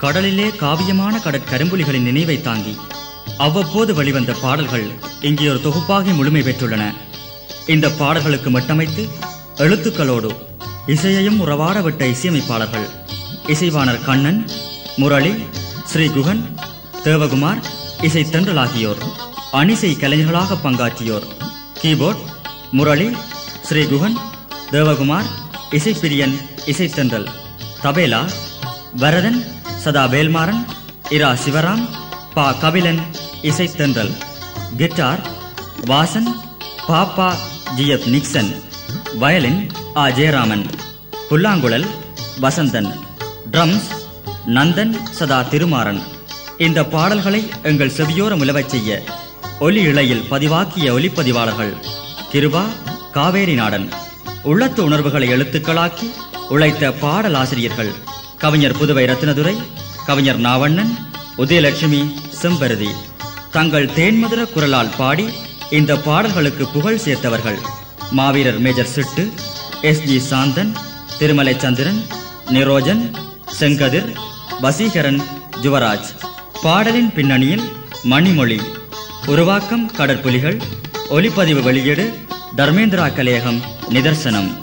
கடலிலே காவியமான கடற்கரும்புலிகளின் நினைவை தாங்கி அவ்வப்போது வெளிவந்த பாடல்கள் இங்கே ஒரு தொகுப்பாகி முழுமை பெற்றுள்ளன இந்த பாடல்களுக்கு மட்டமைத்து எழுத்துக்களோடு இசையையும் உறவாட விட்ட இசையமைப்பாளர்கள் இசைவாணர் கண்ணன் முரளி ஸ்ரீ குகன் தேவகுமார் இசை தென்றல் ஆகியோர் அணிசை கலைஞர்களாக பங்காற்றியோர் கீபோர்ட் முரளி ஸ்ரீ குகன் தேவகுமார் இசைப்பிரியன் இசைத்தென்றல் தபேலா வரதன் சதா வேல்மாறன் இரா சிவராம் பா Kabilan இசைத்தென்றல் guitar Vasan Pappa G F Nixon violin ஆ ஜெயராமன் புல்லாங்குழல் வசந்தன் ட்ரம்ஸ் நந்தன் சதா திருமாறன் இந்த பாடல்களை எங்கள் செவியோரம் உலவச் செய்ய ஒலி இழையில் பதிவாக்கிய ஒலிப்பதிவாளர்கள் கிருபா காவேரி நாடன் உள்ளத்து உணர்வுகளை எழுத்துக்களாக்கி உழைத்த பாடலாசிரியர்கள் கவிஞர் புதுவை ரத்னதுரை கவிஞர் நாவண்ணன் உதயலட்சுமி செம்பருதி தங்கள் தேன்மதுர குரலால் பாடி இந்த பாடல்களுக்கு புகழ் சேர்த்தவர்கள் மாவீரர் major Chittu S G Santhan Thirumalai Chandran Nirojan Sengathir Vaseekaran Juvaraj பாடலின் பின்னணியில் மணிமொழி உருவாக்கம் கடற்புலிகள் ஒலிப்பதிவு வெளியீடு தர்மேந்திரா கலையகம் நிதர்சனம்